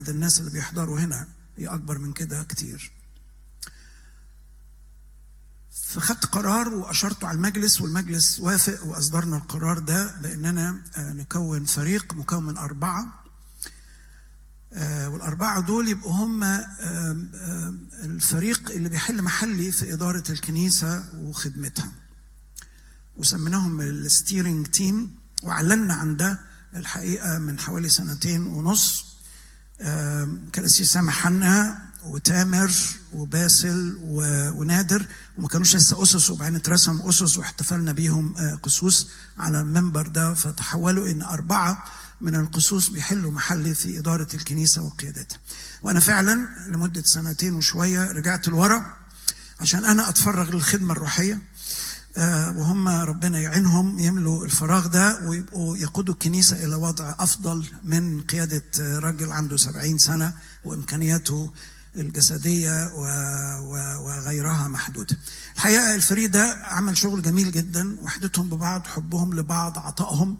الناس اللي بيحضروا هنا هي أكبر من كده كتير فخدت قرار وأشرته على المجلس والمجلس وافق وأصدرنا القرار ده بأننا نكون فريق مكون من أربعة والأربعة دول يبقوا هم الفريق اللي بيحل محلي في إدارة الكنيسة وخدمتها وسميناهم الستيرنج تيم وأعلنا عن ده الحقيقة من حوالي سنتين ونص كان السيس سامح حنا وتامر وباسل ونادر وما كانوش لسه اسس وبعدين اترسم اسس واحتفلنا بيهم قصوص على المنبر ده فتحولوا ان اربعه من القصوص بيحلوا محلي في اداره الكنيسه وقيادتها. وانا فعلا لمده سنتين وشويه رجعت لورا عشان انا اتفرغ للخدمه الروحيه وهم ربنا يعينهم يملوا الفراغ ده ويبقوا يقودوا الكنيسة إلى وضع أفضل من قيادة راجل عنده سبعين سنة وإمكانياته الجسدية وغيرها محدودة الحقيقة الفريق ده عمل شغل جميل جدا وحدتهم ببعض حبهم لبعض عطائهم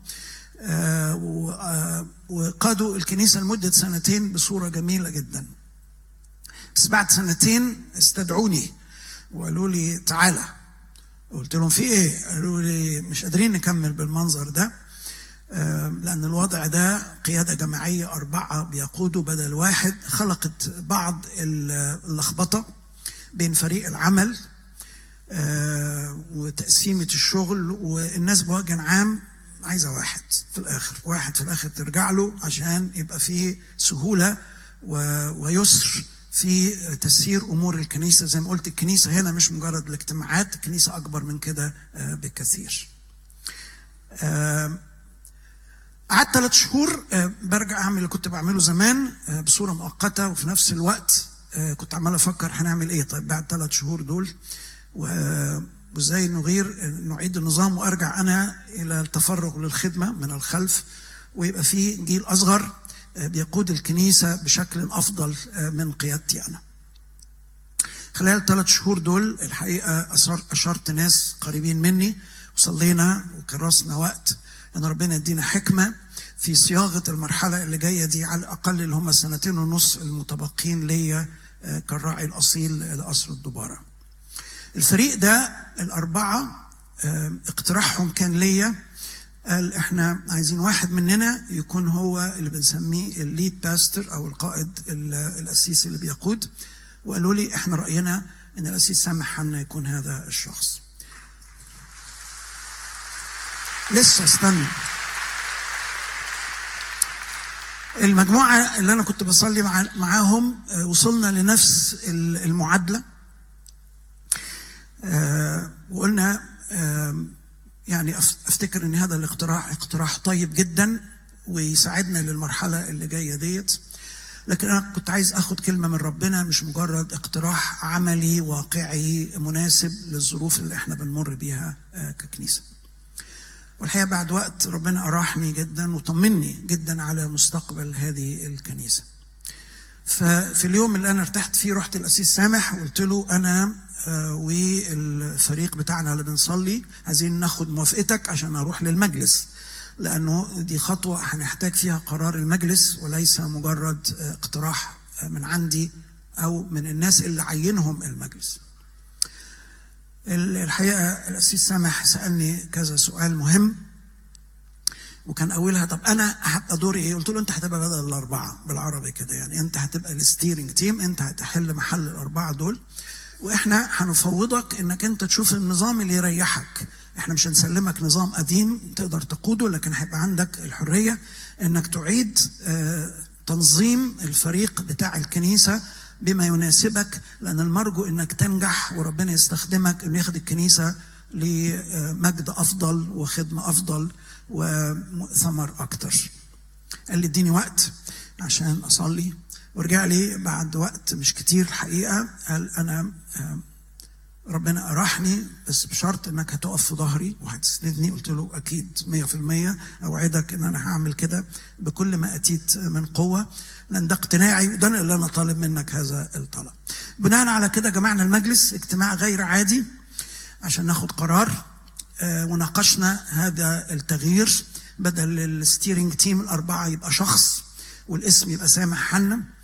وقادوا الكنيسة لمدة سنتين بصورة جميلة جدا بس بعد سنتين استدعوني وقالوا لي تعالى قلت لهم في ايه؟ قالوا لي مش قادرين نكمل بالمنظر ده لأن الوضع ده قيادة جماعية أربعة بيقودوا بدل واحد خلقت بعض اللخبطة بين فريق العمل وتقسيمة الشغل والناس بوجه عام عايزة واحد في الآخر واحد في الآخر ترجع له عشان يبقى فيه سهولة ويسر في تسيير امور الكنيسه زي ما قلت الكنيسه هنا مش مجرد الاجتماعات الكنيسه اكبر من كده بكثير قعدت ثلاث شهور برجع اعمل اللي كنت بعمله زمان بصوره مؤقته وفي نفس الوقت كنت عمال افكر هنعمل ايه طيب بعد ثلاث شهور دول وازاي نغير نعيد النظام وارجع انا الى التفرغ للخدمه من الخلف ويبقى في جيل اصغر بيقود الكنيسة بشكل أفضل من قيادتي أنا خلال الثلاث شهور دول الحقيقة أشرت ناس قريبين مني وصلينا وكرسنا وقت أن ربنا يدينا حكمة في صياغة المرحلة اللي جاية دي على الأقل اللي هم السنتين ونص المتبقين ليا كالراعي الأصيل لقصر الدبارة الفريق ده الأربعة اقتراحهم كان ليا قال احنا عايزين واحد مننا يكون هو اللي بنسميه الليد باستر او القائد الاسيسي اللي بيقود وقالوا لي احنا راينا ان الاسيس سامح حنا يكون هذا الشخص لسه استنى المجموعة اللي أنا كنت بصلي مع معاهم وصلنا لنفس المعادلة وقلنا يعني افتكر ان هذا الاقتراح اقتراح طيب جدا ويساعدنا للمرحله اللي جايه ديت لكن انا كنت عايز اخد كلمه من ربنا مش مجرد اقتراح عملي واقعي مناسب للظروف اللي احنا بنمر بيها ككنيسه والحقيقه بعد وقت ربنا اراحني جدا وطمني جدا على مستقبل هذه الكنيسه ففي اليوم اللي انا ارتحت فيه رحت الاسيس سامح وقلت له انا والفريق بتاعنا اللي بنصلي عايزين ناخد موافقتك عشان اروح للمجلس لانه دي خطوه هنحتاج فيها قرار المجلس وليس مجرد اقتراح من عندي او من الناس اللي عينهم المجلس الحقيقه الاسيس سامح سالني كذا سؤال مهم وكان اولها طب انا هبقى دوري ايه؟ قلت له انت هتبقى بدل الاربعه بالعربي كده يعني انت هتبقى الستيرنج تيم انت هتحل محل الاربعه دول واحنا هنفوضك انك انت تشوف النظام اللي يريحك احنا مش هنسلمك نظام قديم تقدر تقوده لكن هيبقى عندك الحريه انك تعيد تنظيم الفريق بتاع الكنيسه بما يناسبك لان المرجو انك تنجح وربنا يستخدمك انه ياخد الكنيسه لمجد افضل وخدمه افضل وثمر اكتر قال لي اديني وقت عشان اصلي ورجع لي بعد وقت مش كتير الحقيقه قال انا ربنا اراحني بس بشرط انك هتقف في ظهري وهتسندني قلت له اكيد 100% اوعدك ان انا هعمل كده بكل ما اتيت من قوه لان ده اقتناعي وده اللي انا طالب منك هذا الطلب. بناء على كده جمعنا المجلس اجتماع غير عادي عشان ناخد قرار وناقشنا هذا التغيير بدل الستيرنج تيم الاربعه يبقى شخص والاسم يبقى سامح حنا